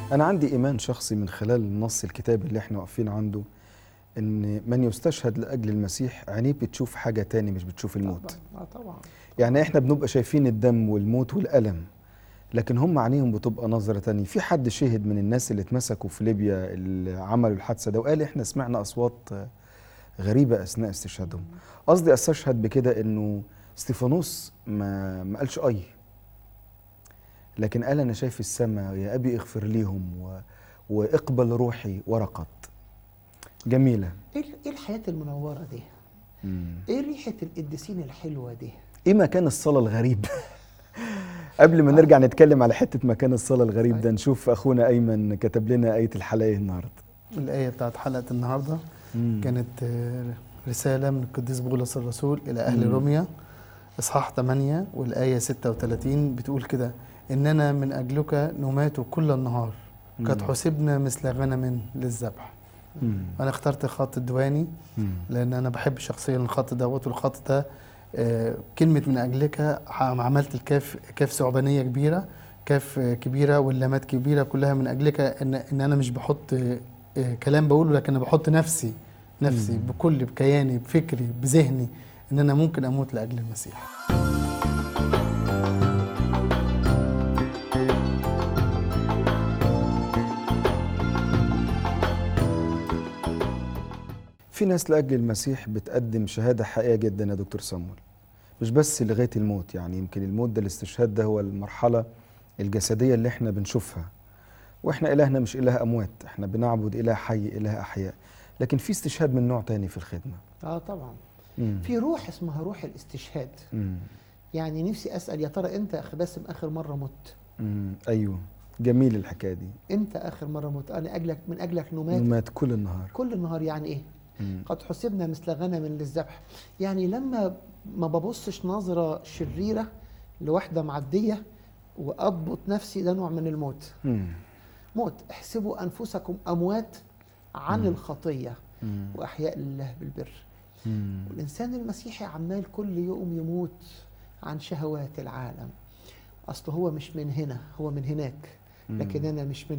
أنا عندي إيمان شخصي من خلال النص الكتابي اللي احنا واقفين عنده إن من يستشهد لأجل المسيح عينيه بتشوف حاجة تاني مش بتشوف الموت طبعا اه طبعا يعني احنا بنبقى شايفين الدم والموت والألم لكن هم عينيهم بتبقى نظرة تانية في حد شهد من الناس اللي اتمسكوا في ليبيا اللي عملوا الحادثة ده وقال احنا سمعنا أصوات غريبة أثناء استشهادهم قصدي أستشهد بكده إنه استيفانوس ما ما قالش أي لكن قال أنا شايف السماء يا أبي اغفر ليهم و... واقبل روحي ورقت جميلة ايه ال- ايه الحياه المنوره دي؟ مم. ايه ريحه القديسين الحلوه دي؟ ايه مكان الصلاة الغريب قبل ما نرجع نتكلم على حتة مكان الصلاة الغريب ده نشوف أخونا أيمن كتب لنا آية الحلقة النهاردة الآية بتاعت حلقة النهاردة كانت آه، رسالة من القديس بولس الرسول إلى أهل مم. روميا إصحاح 8 والآية 36 بتقول كده إننا من أجلك نمات كل النهار قد مم. حسبنا مثل غنم للذبح مم. أنا اخترت خط الدواني مم. لأن أنا بحب شخصيا الخط دوت والخط ده آه، كلمة من أجلك ح- عملت الكاف كاف ثعبانية كبيرة كاف آه، كبيرة واللامات كبيرة كلها من أجلك إن, إن أنا مش بحط آه، آه، كلام بقوله لكن أنا بحط نفسي نفسي مم. بكل بكياني بفكري بذهني إن أنا ممكن أموت لأجل المسيح في ناس لأجل المسيح بتقدم شهادة حقيقية جدا يا دكتور صمول مش بس لغاية الموت يعني يمكن الموت ده الاستشهاد ده هو المرحلة الجسدية اللي احنا بنشوفها واحنا إلهنا مش إله أموات احنا بنعبد إله حي إله أحياء لكن في استشهاد من نوع تاني في الخدمة اه طبعا مم. في روح اسمها روح الاستشهاد مم. يعني نفسي اسال يا ترى امتى يا اخ باسم اخر مره مت؟ مم. أيوه جميل الحكاية دي امتى اخر مره مت؟ انا اجلك من اجلك نمات مات كل النهار كل النهار يعني ايه؟ مم. قد حسبنا مثل غنم للذبح يعني لما ما ببصش نظرة شريرة لواحدة معدية وأضبط نفسي ده نوع من الموت مم. موت احسبوا أنفسكم أموات عن مم. الخطية مم. وأحياء لله بالبر مم. والإنسان المسيحي عمال كل يوم يموت عن شهوات العالم أصل هو مش من هنا هو من هناك لكن أنا مش من